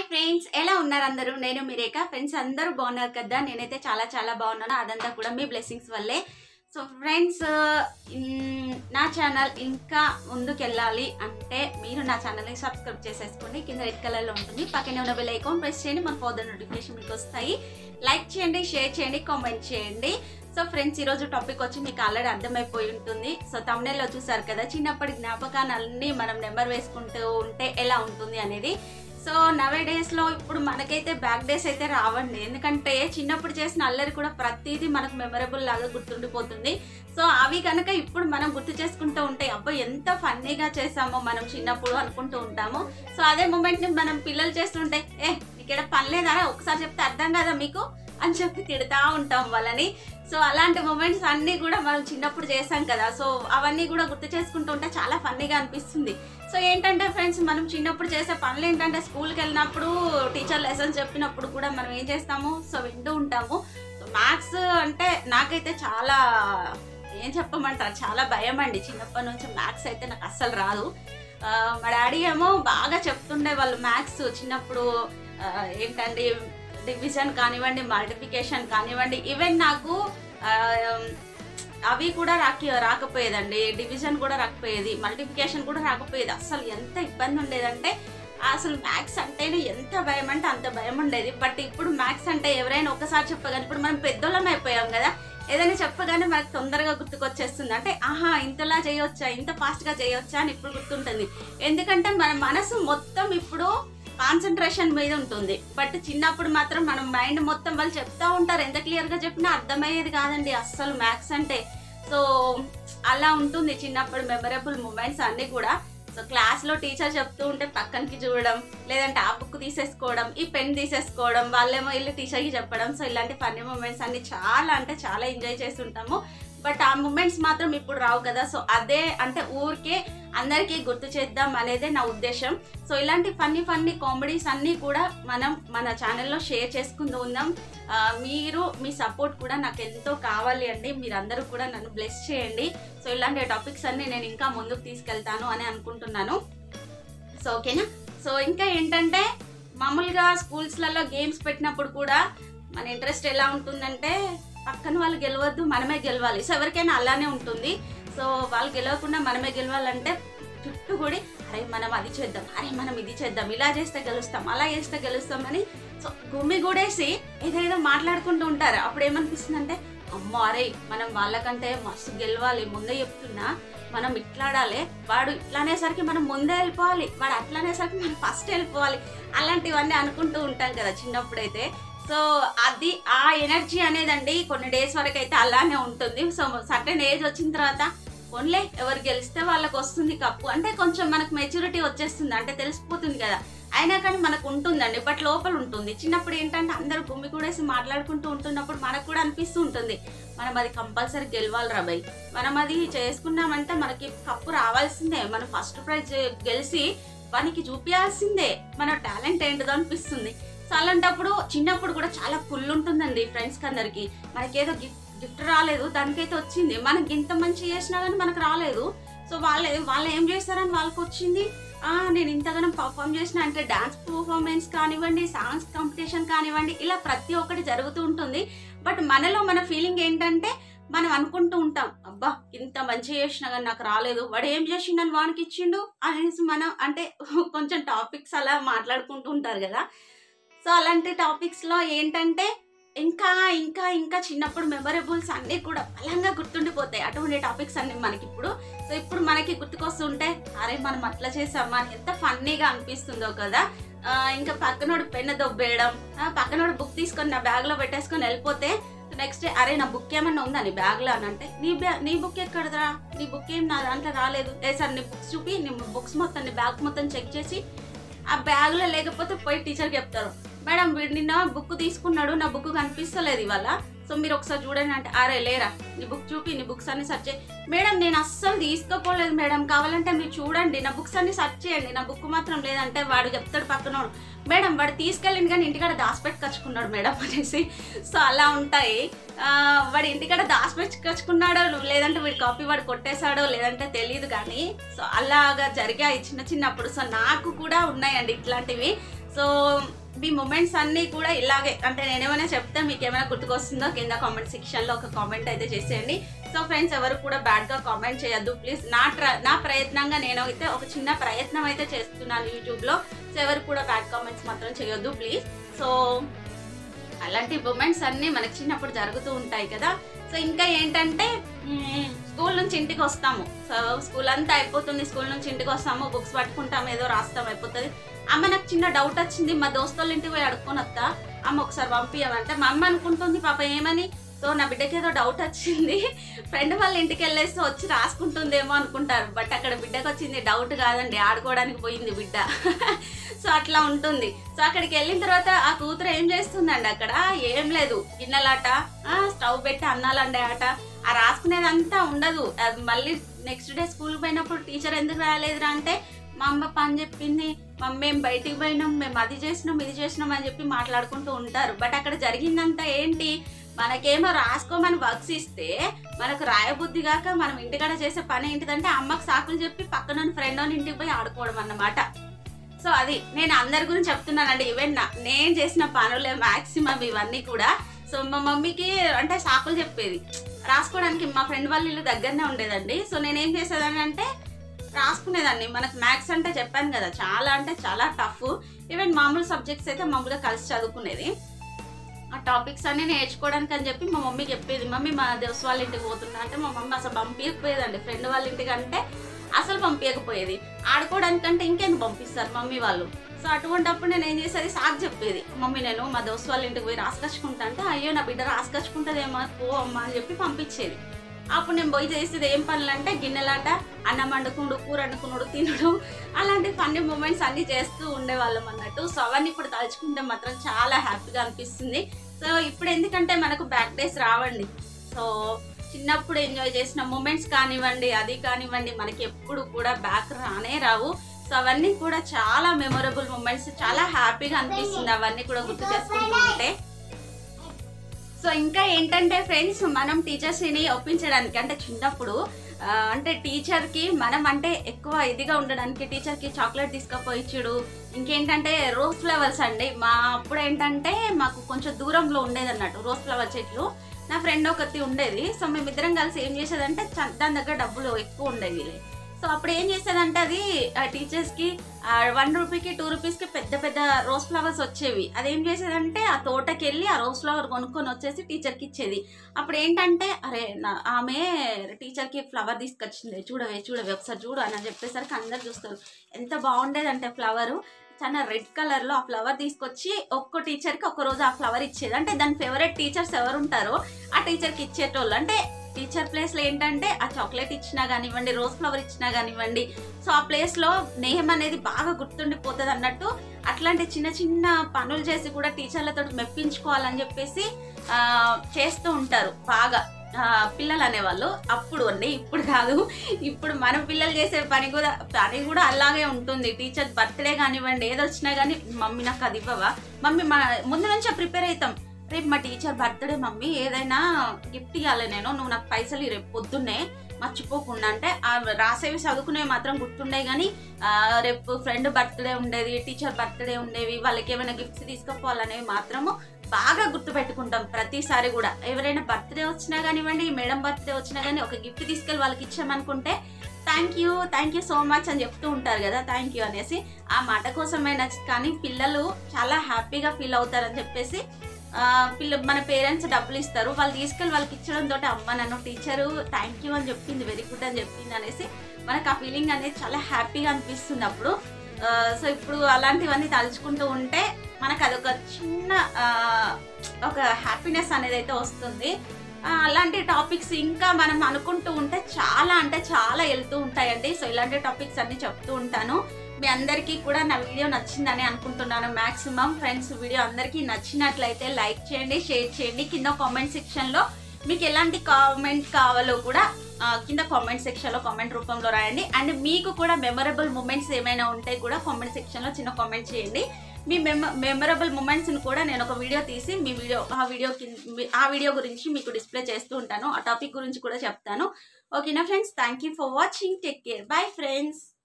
friends ఎలా ఉన్నారు అందరూ నేను మీరేక ఫ్రెండ్స్ అందరూ బాగున్నారు కదా నేనైతే చాలా చాలా బాగున్నాను అదంతా కూడా మీ బ్లెస్సింగ్స్ వల్లే సో ఫ్రెండ్స్ నా ఛానల్ ఇంకా ముందుకు వెళ్ళాలి అంటే మీరు నా ఛానల్ని సబ్స్క్రైబ్ చేసేసుకోండి కింద రెడ్ కలర్లో ఉంటుంది పక్కనే ఉన్న బెల్ ఐకాన్ ప్రెస్ చేయండి మన ఫర్దర్ నోటిఫికేషన్ మీకు వస్తాయి లైక్ చేయండి షేర్ చేయండి కామెంట్ చేయండి సో ఫ్రెండ్స్ ఈరోజు టాపిక్ వచ్చి మీకు ఆల్రెడీ అర్థమైపోయి ఉంటుంది సో తమిళలో చూసారు కదా చిన్నప్పటి జ్ఞాపకాలన్నీ మనం నెంబర్ వేసుకుంటూ ఉంటే ఎలా ఉంటుంది అనేది సో నవే డేస్లో ఇప్పుడు మనకైతే బ్యాక్ డేస్ అయితే రావండి ఎందుకంటే చిన్నప్పుడు చేసిన అల్లరి కూడా ప్రతిదీ మనకు మెమరబుల్ లాగా గుర్తుండిపోతుంది సో అవి కనుక ఇప్పుడు మనం గుర్తు చేసుకుంటూ ఉంటే అబ్బో ఎంత ఫన్నీగా చేసామో మనం చిన్నప్పుడు అనుకుంటూ ఉంటాము సో అదే మూమెంట్ని మనం పిల్లలు చేస్తుంటే ఏ ఇక్కడ పని లేదా ఒకసారి చెప్తే అర్థం కదా మీకు అని చెప్పి తిడతా ఉంటాం వాళ్ళని సో అలాంటి మూమెంట్స్ అన్నీ కూడా మనం చిన్నప్పుడు చేసాం కదా సో అవన్నీ కూడా గుర్తు చేసుకుంటూ ఉంటే చాలా ఫన్నీగా అనిపిస్తుంది సో ఏంటంటే ఫ్రెండ్స్ మనం చిన్నప్పుడు చేసే పనులు ఏంటంటే స్కూల్కి వెళ్ళినప్పుడు టీచర్ లెసన్స్ చెప్పినప్పుడు కూడా మనం ఏం చేస్తాము సో వింటూ ఉంటాము సో మ్యాథ్స్ అంటే నాకైతే చాలా ఏం చెప్పమంటారు చాలా భయం అండి చిన్నప్పటి నుంచి మ్యాథ్స్ అయితే నాకు అస్సలు రాదు ఆ, మా డాడీ ఏమో బాగా చెప్తుండే వాళ్ళు మ్యాథ్స్ చిన్నప్పుడు ఆ, ఏంటండి డివిజన్ కానివ్వండి మల్టిప్లికేషన్ కానివ్వండి ఈవెన్ నాకు ఆ, అవి కూడా రాకి రాకపోయేదండి డివిజన్ కూడా రాకపోయేది మల్టిప్లికేషన్ కూడా రాకపోయేది అసలు ఎంత ఇబ్బంది ఉండేదంటే అసలు మ్యాథ్స్ అంటేనే ఎంత భయం అంటే అంత భయం ఉండేది బట్ ఇప్పుడు మ్యాథ్స్ అంటే ఎవరైనా ఒకసారి చెప్పగానే ఇప్పుడు మనం పెద్దోళ్ళం అయిపోయాం కదా ఏదైనా చెప్పగానే మనకు తొందరగా గుర్తుకొచ్చేస్తుంది అంటే ఆహా ఇంతలా చేయొచ్చా ఇంత ఫాస్ట్గా చేయొచ్చా అని ఇప్పుడు గుర్తుంటుంది ఎందుకంటే మన మనసు మొత్తం ఇప్పుడు కాన్సన్ట్రేషన్ మీద ఉంటుంది బట్ చిన్నప్పుడు మాత్రం మనం మైండ్ మొత్తం వాళ్ళు చెప్తా ఉంటారు ఎంత క్లియర్గా చెప్పినా అర్థమయ్యేది కాదండి అస్సలు మ్యాథ్స్ అంటే సో అలా ఉంటుంది చిన్నప్పుడు మెమరబుల్ మూమెంట్స్ అన్నీ కూడా సో క్లాస్లో టీచర్ చెప్తూ ఉంటే పక్కనకి చూడడం లేదంటే ఆ బుక్ తీసేసుకోవడం ఈ పెన్ తీసేసుకోవడం వాళ్ళేమో వెళ్ళి టీచర్కి చెప్పడం సో ఇలాంటి ఫన్నీ మూమెంట్స్ అన్ని చాలా అంటే చాలా ఎంజాయ్ చేస్తుంటాము బట్ ఆ మూమెంట్స్ మాత్రం ఇప్పుడు రావు కదా సో అదే అంటే ఊరికే అందరికీ గుర్తు చేద్దాం అనేదే నా ఉద్దేశం సో ఇలాంటి ఫన్నీ ఫన్నీ కామెడీస్ అన్నీ కూడా మనం మన ఛానల్లో షేర్ చేసుకుంటూ ఉందాం ఆ, మీరు మీ సపోర్ట్ కూడా నాకు ఎంతో కావాలి అండి మీరందరూ కూడా నన్ను బ్లెస్ చేయండి సో ఇలాంటి టాపిక్స్ అన్ని నేను ఇంకా ముందుకు తీసుకెళ్తాను అని అనుకుంటున్నాను సో ఓకేనా సో ఇంకా ఏంటంటే మామూలుగా స్కూల్స్లలో గేమ్స్ పెట్టినప్పుడు కూడా మన ఇంట్రెస్ట్ ఎలా ఉంటుందంటే పక్కన వాళ్ళు గెలవద్దు మనమే గెలవాలి సో ఎవరికైనా అలానే ఉంటుంది సో వాళ్ళు గెలవకుండా మనమే గెలవాలంటే చుట్టూ కూడా అరే మనం అది చేద్దాం అరే మనం ఇది చేద్దాం ఇలా చేస్తే గెలుస్తాం అలా చేస్తే గెలుస్తామని సో గుమ్మి గూడేసి ఏదేదో మాట్లాడుకుంటూ ఉంటారు అప్పుడు ఏమనిపిస్తుంది అంటే అమ్మో అరే మనం వాళ్ళకంటే మస్తు గెలవాలి ముందే చెప్తున్నా మనం ఇట్లాడాలి వాడు ఇట్లా అనేసరికి మనం ముందే వెళ్ళిపోవాలి వాడు అట్లా అనేసరికి మనం ఫస్ట్ వెళ్ళిపోవాలి అలాంటివన్నీ అనుకుంటూ ఉంటాం కదా చిన్నప్పుడైతే సో అది ఆ ఎనర్జీ అనేదండి కొన్ని డేస్ వరకు అయితే అలానే ఉంటుంది సో సర్టెన్ ఏజ్ వచ్చిన తర్వాత ఓన్లే ఎవరు గెలిస్తే వాళ్ళకి వస్తుంది కప్పు అంటే కొంచెం మనకు మెచ్యూరిటీ వచ్చేస్తుంది అంటే తెలిసిపోతుంది కదా అయినా కానీ మనకు ఉంటుందండి బట్ లోపల ఉంటుంది చిన్నప్పుడు ఏంటంటే అందరూ గుమ్మి కూడేసి మాట్లాడుకుంటూ ఉంటున్నప్పుడు మనకు కూడా అనిపిస్తూ ఉంటుంది మనం అది కంపల్సరీ గెలవాలి రాబాయ్ మనం అది చేసుకున్నామంటే మనకి కప్పు రావాల్సిందే మనం ఫస్ట్ ప్రైజ్ గెలిచి వానికి చూపించాల్సిందే మన టాలెంట్ ఏంటిదో అనిపిస్తుంది సో అలాంటప్పుడు చిన్నప్పుడు కూడా చాలా ఫుల్ ఉంటుందండి ఫ్రెండ్స్కి అందరికి మనకేదో గిఫ్ట్ గిఫ్ట్ రాలేదు దానికైతే వచ్చింది మనకి ఇంత మంచి చేసినా కానీ మనకు రాలేదు సో వాళ్ళు వాళ్ళు ఏం చేస్తారని వాళ్ళకి వచ్చింది ఆ, నేను ఇంతగానో పర్ఫామ్ చేసిన అంటే డాన్స్ పర్ఫార్మెన్స్ కానివ్వండి సాంగ్స్ కాంపిటీషన్ కానివ్వండి ఇలా ప్రతి ఒక్కటి జరుగుతూ ఉంటుంది బట్ మనలో మన ఫీలింగ్ ఏంటంటే మనం అనుకుంటూ ఉంటాం అబ్బా ఇంత మంచి చేసినా కానీ నాకు రాలేదు వాడు ఏం చేసిండని వానికి ఇచ్చిండు అనేసి మనం అంటే కొంచెం టాపిక్స్ అలా మాట్లాడుకుంటూ ఉంటారు కదా సో అలాంటి టాపిక్స్లో ఏంటంటే ఇంకా ఇంకా ఇంకా చిన్నప్పుడు మెమరబుల్స్ అన్నీ కూడా బలంగా గుర్తుండిపోతాయి అటువంటి టాపిక్స్ అన్ని మనకి ఇప్పుడు సో ఇప్పుడు మనకి గుర్తుకొస్తుంటే అరే మనం అట్లా చేసామా అని ఎంత ఫన్నీగా అనిపిస్తుందో కదా ఆ, ఇంకా పక్కనోడు పెన్ను దొబ్బేయడం ఆ, పక్కనోడు బుక్ తీసుకొని నా బ్యాగ్లో పెట్టేసుకొని వెళ్ళిపోతే నెక్స్ట్ డే అరే నా బుక్ ఏమన్నా ఉందా నీ బ్యాగ్లో అని అంటే నీ బ్యా నీ బుక్ ఎక్కడదా నీ బుక్ ఏం నా దాంట్లో రాలేదు ఏ సార్ నీ బుక్స్ చూపి నీ బుక్స్ మొత్తం నీ బ్యాగ్ మొత్తం చెక్ చేసి ఆ బ్యాగ్లో లేకపోతే పోయి టీచర్కి చెప్తారు మేడం వీడు నిన్న బుక్ తీసుకున్నాడు నా బుక్ కనిపిస్తలేదు ఇవాళ సో మీరు ఒకసారి చూడండి అంటే అరే లేరా నీ బుక్ చూపి నీ బుక్స్ అన్ని సెర్చ్ చేయి మేడం నేను అస్సలు తీసుకోపోలేదు మేడం కావాలంటే మీరు చూడండి నా బుక్స్ అన్ని సెర్చ్ చేయండి నా బుక్ మాత్రం లేదంటే వాడు చెప్తాడు పక్కనోడు మేడం వాడు తీసుకెళ్ళింది కానీ ఇంటికాడ దాచిపెట్టుకొచ్చుకున్నాడు మేడం అనేసి సో అలా ఉంటాయి ఆ, వాడు ఇంటికాడ దాచిపెట్టుకొచ్చుకున్నాడో లేదంటే వీడి కాపీ వాడు కొట్టేశాడో లేదంటే తెలియదు కానీ సో అలాగా జరిగాయి చిన్న చిన్నప్పుడు సో నాకు కూడా ఉన్నాయండి ఇట్లాంటివి సో మీ మూమెంట్స్ అన్నీ కూడా ఇలాగే అంటే నేనేమైనా చెప్తే మీకు ఏమైనా గుర్తుకొస్తుందో కింద కామెంట్ సెక్షన్లో ఒక కామెంట్ అయితే చేసేయండి సో ఫ్రెండ్స్ ఎవరు కూడా బ్యాడ్గా కామెంట్ చేయొద్దు ప్లీజ్ నా ట్ర నా ప్రయత్నంగా నేను అయితే ఒక చిన్న ప్రయత్నం అయితే చేస్తున్నాను యూట్యూబ్లో సో ఎవరు కూడా బ్యాడ్ కామెంట్స్ మాత్రం చేయొద్దు ప్లీజ్ సో అలాంటి మూమెంట్స్ అన్నీ మనకి చిన్నప్పుడు జరుగుతూ ఉంటాయి కదా సో ఇంకా ఏంటంటే మ్మ్, స్కూల్ నుంచి ఇంటికి వస్తాము సో స్కూల్ అంతా అయిపోతుంది స్కూల్ నుంచి ఇంటికి వస్తాము బుక్స్ పట్టుకుంటాం ఏదో రాస్తాం అయిపోతుంది అమ్మ నాకు చిన్న డౌట్ వచ్చింది మా దోస్తుల ఇంటికి పోయి అడుక్కొని వస్తా అమ్మ ఒకసారి పంపించమంటే మా అమ్మ అనుకుంటుంది పాప ఏమని సో నా బిడ్డకి ఏదో డౌట్ వచ్చింది ఫ్రెండ్ వాళ్ళ ఇంటికి వెళ్ళేసి వచ్చి రాసుకుంటుందేమో అనుకుంటారు బట్ అక్కడ బిడ్డకి వచ్చింది డౌట్ కాదండి ఆడుకోవడానికి పోయింది బిడ్డ సో అట్లా ఉంటుంది సో అక్కడికి వెళ్ళిన తర్వాత ఆ కూతురు ఏం చేస్తుందండి అక్కడ ఏం లేదు గిన్నెలాట ఆ, స్టవ్ పెట్టి అన్నాలండే ఆట ఆ రాసుకునేదంతా ఉండదు అది మళ్ళీ నెక్స్ట్ డే స్కూల్ పోయినప్పుడు టీచర్ ఎందుకు రాలేదురా అంటే మా అమ్మ పని చెప్పింది మమ్మీ మేము బయటికి పోయినాం మేము అది చేసినాం ఇది చేసినాం అని చెప్పి మాట్లాడుకుంటూ ఉంటారు బట్ అక్కడ జరిగిందంతా ఏంటి మనకేమో రాసుకోమని వర్క్స్ ఇస్తే మనకు రాయబుద్ధి కాక మనం ఇంటికాడ చేసే పని ఏంటిదంటే అమ్మకి సాకులు చెప్పి పక్కన ఫ్రెండ్ వాళ్ళ ఇంటికి పోయి ఆడుకోవడం అన్నమాట సో అది నేను అందరి గురించి చెప్తున్నానండి ఈవెన్ నా నేను చేసిన పనులే మ్యాక్సిమం ఇవన్నీ కూడా సో మా మమ్మీకి అంటే సాకులు చెప్పేది రాసుకోవడానికి మా ఫ్రెండ్ వాళ్ళ ఇల్లు దగ్గరనే ఉండేదండి సో నేనేం చేసేదాన్ని అంటే రాసుకునేదాన్ని మనకు మ్యాథ్స్ అంటే చెప్పాను కదా చాలా అంటే చాలా టఫ్ ఈవెన్ మామూలు సబ్జెక్ట్స్ అయితే మామూలుగా కలిసి చదువుకునేది ఆ టాపిక్స్ అన్ని నేర్చుకోవడానికి అని చెప్పి మా మమ్మీ చెప్పేది మమ్మీ మా దేవస్ వాళ్ళ ఇంటికి పోతున్నా అంటే మా మమ్మీ అసలు పంపించకపోయేదండి ఫ్రెండ్ వాళ్ళ ఇంటికి అంటే అసలు పంపించకపోయేది ఆడుకోవడానికంటే ఇంకెందుకు పంపిస్తారు మమ్మీ వాళ్ళు సో అటువంటప్పుడు నేను ఏం చేసేది సాకు చెప్పేది మమ్మీ నేను మా దోస్తు వాళ్ళ ఇంటికి పోయి రాసుకొచ్చుకుంటా అంటే అయ్యో నా బిడ్డ రాసుకొచ్చుకుంటుందేమో పో అమ్మా అని చెప్పి పంపించేది అప్పుడు నేను పోయి చేసేది ఏం పనులు అంటే గిన్నెలాట అన్నం వండుకునుడు కూర వండుకునుడు తినడు అలాంటి ఫన్నీ మూమెంట్స్ అన్ని చేస్తూ ఉండేవాళ్ళం అన్నట్టు సో అవన్నీ ఇప్పుడు తలుచుకుంటే మాత్రం చాలా హ్యాపీగా అనిపిస్తుంది సో ఇప్పుడు ఎందుకంటే మనకు బ్యాక్ డేస్ రావండి సో చిన్నప్పుడు ఎంజాయ్ చేసిన మూమెంట్స్ కానివ్వండి అది కానివ్వండి మనకి ఎప్పుడు కూడా బ్యాక్ రానే రావు సో అవన్నీ కూడా చాలా మెమొరబుల్ మూమెంట్స్ చాలా హ్యాపీగా అనిపిస్తుంది అవన్నీ కూడా గుర్తు చేసుకుంటూ ఉంటే సో ఇంకా ఏంటంటే ఫ్రెండ్స్ మనం టీచర్స్ని ఒప్పించడానికి అంటే చిన్నప్పుడు ఆ, అంటే టీచర్కి మనం అంటే ఎక్కువ ఇదిగా ఉండడానికి టీచర్కి చాక్లెట్ తీసుకుపోయిచ్చుడు ఇంకేంటంటే రోజ్ ఫ్లవర్స్ అండి మా అప్పుడు ఏంటంటే మాకు కొంచెం దూరంలో ఉండేది అన్నట్టు రోజ్ ఫ్లవర్ చెట్లు నా ఫ్రెండ్ ఒకటి ఉండేది సో మేమిద్దరం కలిసి ఏం చేసేదంటే చ- దాని దగ్గర డబ్బులు ఎక్కువ ఉండేవి సో అప్పుడు ఏం చేసేదంటే అది ఆ టీచర్స్కి వన్ రూపీకి టూ రూపీస్కి పెద్ద పెద్ద రోజ్ ఫ్లవర్స్ వచ్చేవి అదేం చేసేదంటే ఆ తోటకి వెళ్ళి ఆ రోజ్ ఫ్లవర్ కొనుక్కొని వచ్చేసి టీచర్కి ఇచ్చేది అప్పుడు ఏంటంటే అరే నా ఆమె టీచర్కి ఫ్లవర్ తీసుకొచ్చింది చూడవే చూడవే ఒకసారి చూడు అని చెప్పేసరికి అందరు చూస్తారు ఎంత బాగుండేదంటే ఫ్లవరు చాలా రెడ్ కలర్లో ఆ ఫ్లవర్ తీసుకొచ్చి ఒక్కో టీచర్కి ఒక రోజు ఆ ఫ్లవర్ ఇచ్చేది అంటే దాని ఫేవరెట్ టీచర్స్ ఎవరు ఉంటారో ఆ టీచర్కి ఇచ్చేటోళ్ళు అంటే టీచర్ ప్లేస్లో ఏంటంటే ఆ చాక్లెట్ ఇచ్చినా కానివ్వండి రోజ్ ఫ్లవర్ ఇచ్చినా కానివ్వండి సో ఆ ప్లేస్లో నేమ్ అనేది బాగా గుర్తుండిపోతుంది అన్నట్టు అట్లాంటి చిన్న చిన్న పనులు చేసి కూడా టీచర్లతో మెప్పించుకోవాలని చెప్పేసి ఆ, చేస్తూ ఉంటారు బాగా ఆ, పిల్లలు అనేవాళ్ళు అప్పుడు అండి ఇప్పుడు కాదు ఇప్పుడు మన పిల్లలు చేసే పని కూడా పని కూడా అలాగే ఉంటుంది టీచర్ బర్త్డే కానివ్వండి ఏది వచ్చినా కానీ మమ్మీ నాకు అది ఇవ్వవా మమ్మీ మా ముందు నుంచే ప్రిపేర్ అవుతాం రేపు మా టీచర్ బర్త్డే మమ్మీ ఏదైనా గిఫ్ట్ ఇవ్వాలి నేను నువ్వు నాకు పైసలు ఇవ్వు రేపు పొద్దున్నే మర్చిపోకుండా అంటే ఆ రాసేవి చదువుకునేవి మాత్రం గుర్తుండే కానీ ఆ, రేపు ఫ్రెండ్ బర్త్డే ఉండేది టీచర్ బర్త్డే ఉండేవి వాళ్ళకి ఏమైనా గిఫ్ట్స్ తీసుకుపోవాలనేవి మాత్రము బాగా గుర్తుపెట్టుకుంటాం ప్రతిసారి కూడా ఎవరైనా బర్త్డే వచ్చినా కానివ్వండి మేడం బర్త్డే వచ్చినా కానీ ఒక గిఫ్ట్ తీసుకెళ్ళి వాళ్ళకి ఇచ్చామనుకుంటే thank you thank you so much అని చెప్తూ ఉంటారు కదా థ్యాంక్ యూ అనేసి ఆ మాట కోసమైనా కానీ పిల్లలు చాలా హ్యాపీగా ఫీల్ అవుతారని చెప్పేసి ఆ, పిల్ల మన పేరెంట్స్ డబ్బులు ఇస్తారు వాళ్ళు తీసుకెళ్ళి వాళ్ళకి ఇచ్చడం తోటి అమ్మ నన్ను టీచరు థ్యాంక్ యూ అని చెప్పింది వెరీ గుడ్ అని చెప్పింది అనేసి మనకు ఆ ఫీలింగ్ అనేది చాలా హ్యాపీగా అనిపిస్తుంది అప్పుడు ఆ, సో ఇప్పుడు అలాంటివన్నీ తలుచుకుంటూ ఉంటే మనకు అదొక చిన్న ఆ, ఒక హ్యాపీనెస్ అనేది అయితే వస్తుంది ఆ, అలాంటి టాపిక్స్ ఇంకా మనం అనుకుంటూ ఉంటే చాలా అంటే చాలా వెళ్తూ ఉంటాయండి సో ఇలాంటి టాపిక్స్ అన్ని చెప్తూ ఉంటాను మీ అందరికీ కూడా నా వీడియో నచ్చిందని అనుకుంటున్నాను మాక్సిమం ఫ్రెండ్స్ వీడియో అందరికీ నచ్చినట్లయితే లైక్ చేయండి షేర్ చేయండి కింద కామెంట్ సెక్షన్లో మీకు ఎలాంటి కామెంట్ కావాలో కూడా ఆ, కింద కామెంట్ సెక్షన్లో కామెంట్ రూపంలో రాయండి అండ్ మీకు కూడా మెమరబుల్ మూమెంట్స్ ఏమైనా ఉంటే కూడా కామెంట్ సెక్షన్లో చిన్న కామెంట్ చేయండి మీ మెమ మెమరబుల్ మూమెంట్స్ని కూడా నేను ఒక వీడియో తీసి మీ వీడియో ఆ వీడియో కింద ఆ వీడియో గురించి మీకు డిస్ప్లే చేస్తూ ఉంటాను ఆ టాపిక్ గురించి కూడా చెప్తాను ఓకేనా friends thank you for watching take care bye friends